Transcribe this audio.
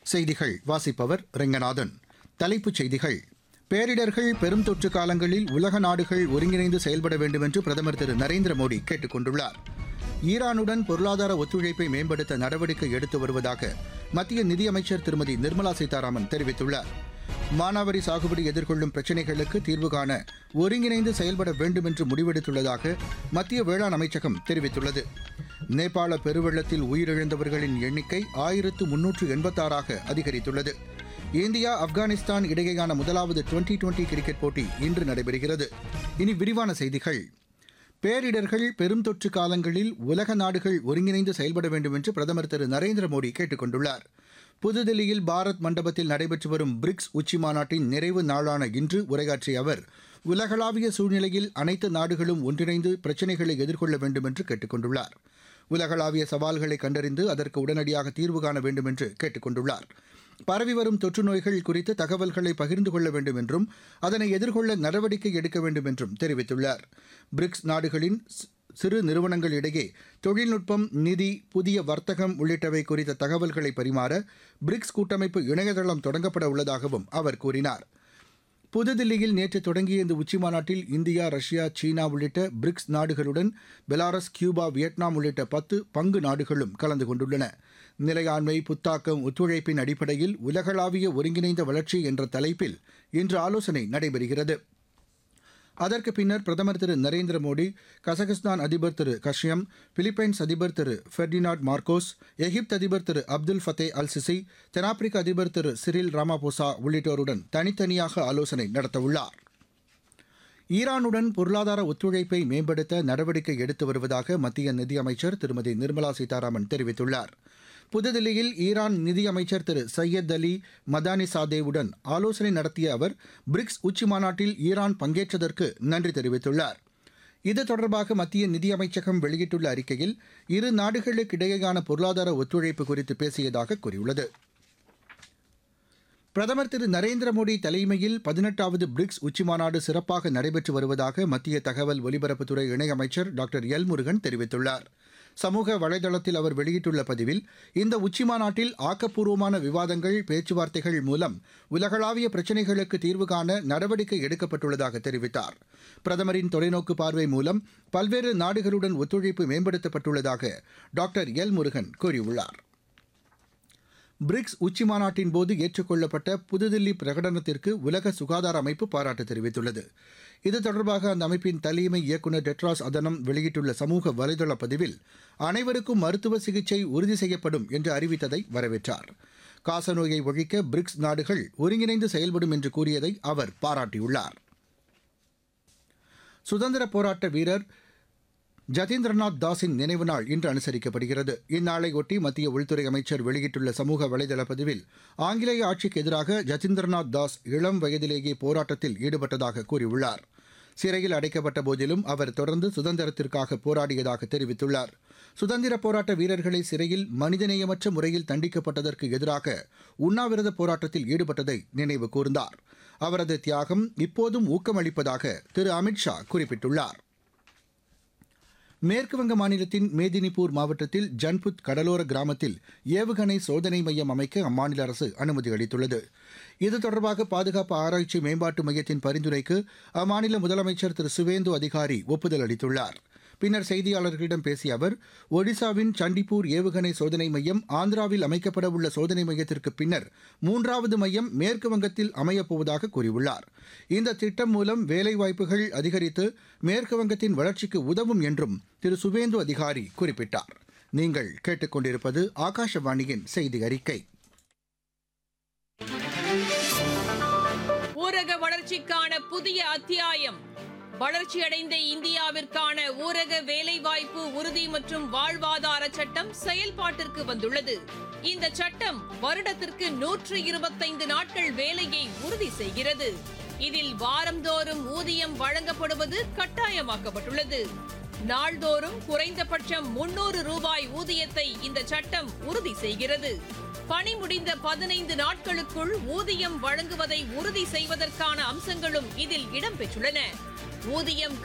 செய்திகள் வாசிப்பவர் ரெங்கநாதன் தலைப்புச் செய்திகள் பேரிடர்கள் பெரும் தொற்று காலங்களில் உலக நாடுகள் ஒருங்கிணைந்து செயல்பட வேண்டும் என்று பிரதமர் திரு நரேந்திர மோடி கேட்டுக் கொண்டுள்ளார் ஈரானுடன் பொருளாதார ஒத்துழைப்பை மேம்படுத்த நடவடிக்கை எடுத்து வருவதாக மத்திய நிதியமைச்சர் திருமதி நிர்மலா சீதாராமன் தெரிவித்துள்ளார் மானாவாரி சாகுபடி எதிர்கொள்ளும் பிரச்சினைகளுக்கு தீர்வு காண ஒருங்கிணைந்து செயல்பட வேண்டும் என்று முடிவெடுத்துள்ளதாக மத்திய வேளாண் அமைச்சகம் தெரிவித்துள்ளது நேபாள பெருவெள்ளத்தில் உயிரிழந்தவர்களின் எண்ணிக்கை ஆயிரத்து முன்னூற்று எண்பத்தாறாக அதிகரித்துள்ளது இந்தியா ஆப்கானிஸ்தான் இடையேயான முதலாவது டுவெண்டி டுவெண்டி கிரிக்கெட் போட்டி இன்று நடைபெறுகிறது இனி விரிவான செய்திகள் பேரிடர்கள் பெரும் தொற்று காலங்களில் உலக நாடுகள் ஒருங்கிணைந்து செயல்பட வேண்டும் என்று பிரதமர் திரு நரேந்திர மோடி கேட்டுக் கொண்டுள்ளார் புதுதில்லியில் பாரத் மண்டபத்தில் நடைபெற்று வரும் பிரிக்ஸ் உச்சி மாநாட்டின் நிறைவு நாளான இன்று உரையாற்றிய அவர் உலகளாவிய சூழ்நிலையில் அனைத்து நாடுகளும் ஒன்றிணைந்து பிரச்சினைகளை எதிர்கொள்ள வேண்டும் என்று கேட்டுக் கொண்டுள்ளார் உலகளாவிய சவால்களை கண்டறிந்து அதற்கு உடனடியாக தீர்வு காண வேண்டும் என்று கேட்டுக் கொண்டுள்ளார் பரவி வரும் தொற்று நோய்கள் குறித்து தகவல்களை பகிர்ந்து கொள்ள வேண்டும் என்றும் அதனை எதிர்கொள்ள நடவடிக்கை எடுக்க வேண்டும் என்றும் தெரிவித்துள்ளார் பிரிக்ஸ் நாடுகளின் சி- சிறு நிறுவனங்களிடையே தொழில்நுட்பம் நிதி புதிய வர்த்தகம் உள்ளிட்டவை குறித்த தகவல்களை பரிமாற பிரிக்ஸ் கூட்டமைப்பு இணையதளம் தொடங்கப்பட உள்ளதாகவும் அவர் கூறினார் புதுதில்லியில் நேற்று தொடங்கிய இந்த உச்சிமாநாட்டில் இந்தியா ரஷ்யா சீனா உள்ளிட்ட பிரிக்ஸ் நாடுகளுடன் பெலாரஸ் கியூபா வியட்நாம் உள்ளிட்ட பத்து பங்கு நாடுகளும் கலந்து கொண்டுள்ளன நிலையாண்மை புத்தாக்கம் ஒத்துழைப்பின் அடிப்படையில் உலகளாவிய ஒருங்கிணைந்த வளர்ச்சி என்ற தலைப்பில் இன்று ஆலோசனை நடைபெறுகிறது அதற்கு பின்னர் பிரதமர் திரு நரேந்திர மோடி கசகஸ்தான் அதிபர் திரு கஷ்யம் பிலிப்பைன்ஸ் அதிபர் திரு ஃபெர்டினாட் மார்கோஸ் எகிப்து அதிபர் திரு அப்துல் ஃபத்தே அல் சிசி தென்னாப்பிரிக்க அதிபர் திரு சிரில் ராமாபோசா உள்ளிட்டோருடன் தனித்தனியாக ஆலோசனை நடத்தவுள்ளார் ஈரானுடன் பொருளாதார ஒத்துழைப்பை மேம்படுத்த நடவடிக்கை எடுத்து வருவதாக மத்திய நிதியமைச்சர் திருமதி நிர்மலா சீதாராமன் தெரிவித்துள்ளார் புதுதில்லியில் ஈரான் நிதியமைச்சர் திரு சையத் அலி மதானி சாதேவுடன் ஆலோசனை நடத்திய அவர் பிரிக்ஸ் உச்சி மாநாட்டில் ஈரான் பங்கேற்றதற்கு நன்றி தெரிவித்துள்ளார் இது தொடர்பாக மத்திய நிதியமைச்சகம் வெளியிட்டுள்ள அறிக்கையில் இரு நாடுகளுக்கிடையேயான பொருளாதார ஒத்துழைப்பு குறித்து பேசியதாக கூறியுள்ளது பிரதமர் திரு நரேந்திர மோடி தலைமையில் பதினெட்டாவது பிரிக்ஸ் உச்சிமாநாடு சிறப்பாக நடைபெற்று வருவதாக மத்திய தகவல் ஒலிபரப்புத்துறை இணையமைச்சர் டாக்டர் எல் முருகன் தெரிவித்துள்ளார் சமூக வலைதளத்தில் அவர் வெளியிட்டுள்ள பதிவில் இந்த உச்சிமாநாட்டில் ஆக்கப்பூர்வமான விவாதங்கள் பேச்சுவார்த்தைகள் மூலம் உலகளாவிய பிரச்சினைகளுக்கு தீர்வு காண நடவடிக்கை எடுக்கப்பட்டுள்ளதாக தெரிவித்தார் பிரதமரின் தொலைநோக்கு பார்வை மூலம் பல்வேறு நாடுகளுடன் ஒத்துழைப்பு மேம்படுத்தப்பட்டுள்ளதாக டாக்டர் எல் முருகன் கூறியுள்ளார் பிரிக்ஸ் உச்சிமாநாட்டின் போது ஏற்றுக்கொள்ளப்பட்ட புதுதில்லி பிரகடனத்திற்கு உலக சுகாதார அமைப்பு பாராட்டு தெரிவித்துள்ளது இது தொடர்பாக அந்த அமைப்பின் தலைமை இயக்குநர் டெட்ராஸ் அதனம் வெளியிட்டுள்ள சமூக வலைதள பதிவில் அனைவருக்கும் மருத்துவ சிகிச்சை உறுதி செய்யப்படும் என்று அறிவித்ததை வரவேற்றார் காசநோயை ஒழிக்க பிரிக்ஸ் நாடுகள் ஒருங்கிணைந்து செயல்படும் என்று கூறியதை அவர் பாராட்டியுள்ளார் சுதந்திர போராட்ட வீரர் ஜதீந்திரநாத் தாஸின் நினைவு நாள் இன்று அனுசரிக்கப்படுகிறது இந்நாளையொட்டி மத்திய உள்துறை அமைச்சர் வெளியிட்டுள்ள சமூக வலைதள பதிவில் ஆங்கிலேய ஆட்சிக்கு எதிராக ஜதீந்திரநாத் தாஸ் இளம் வயதிலேயே போராட்டத்தில் ஈடுபட்டதாக கூறியுள்ளார் சிறையில் அடைக்கப்பட்ட போதிலும் அவர் தொடர்ந்து சுதந்திரத்திற்காக போராடியதாக தெரிவித்துள்ளார் சுதந்திர போராட்ட வீரர்களை சிறையில் மனிதநேயமற்ற முறையில் தண்டிக்கப்பட்டதற்கு எதிராக உண்ணாவிரத போராட்டத்தில் ஈடுபட்டதை நினைவு கூர்ந்தார் அவரது தியாகம் இப்போதும் ஊக்கமளிப்பதாக திரு அமித்ஷா குறிப்பிட்டுள்ளார் மேற்குவங்க மாநிலத்தின் மேதினிபூர் மாவட்டத்தில் ஜன்புத் கடலோர கிராமத்தில் ஏவுகணை சோதனை மையம் அமைக்க அம்மாநில அரசு அனுமதி அளித்துள்ளது இது தொடர்பாக பாதுகாப்பு ஆராய்ச்சி மேம்பாட்டு மையத்தின் பரிந்துரைக்கு அம்மாநில முதலமைச்சர் திரு சுவேந்து அதிகாரி ஒப்புதல் அளித்துள்ளார் பின்னர் செய்தியாளர்களிடம் பேசிய அவர் ஒடிசாவின் சண்டிப்பூர் ஏவுகணை சோதனை மையம் ஆந்திராவில் அமைக்கப்பட உள்ள சோதனை மையத்திற்கு பின்னர் மூன்றாவது மையம் மேற்கு வங்கத்தில் அமையப்போவதாக கூறியுள்ளார் இந்த திட்டம் மூலம் வேலைவாய்ப்புகள் அதிகரித்து மேற்கு வங்கத்தின் வளர்ச்சிக்கு உதவும் என்றும் திரு சுவேந்து அதிகாரி குறிப்பிட்டார் நீங்கள் கேட்டுக்கொண்டிருப்பது ஆகாஷவாணியின் செய்தி அறிக்கை ஊரக வளர்ச்சிக்கான புதிய அத்தியாயம் வளர்ச்சியடைந்த இந்தியாவிற்கான ஊரக வேலைவாய்ப்பு உறுதி மற்றும் வாழ்வாதார சட்டம் செயல்பாட்டிற்கு வந்துள்ளது இந்த சட்டம் வருடத்திற்கு நூற்று இருபத்தைந்து நாட்கள் வேலையை உறுதி செய்கிறது இதில் வாரந்தோறும் ஊதியம் வழங்கப்படுவது கட்டாயமாக்கப்பட்டுள்ளது நாள்தோறும் குறைந்தபட்சம் முன்னூறு ரூபாய் ஊதியத்தை இந்த சட்டம் உறுதி செய்கிறது பணி முடிந்த பதினைந்து நாட்களுக்குள் ஊதியம் வழங்குவதை உறுதி செய்வதற்கான அம்சங்களும் இதில் இடம்பெற்றுள்ளன ஊதியம்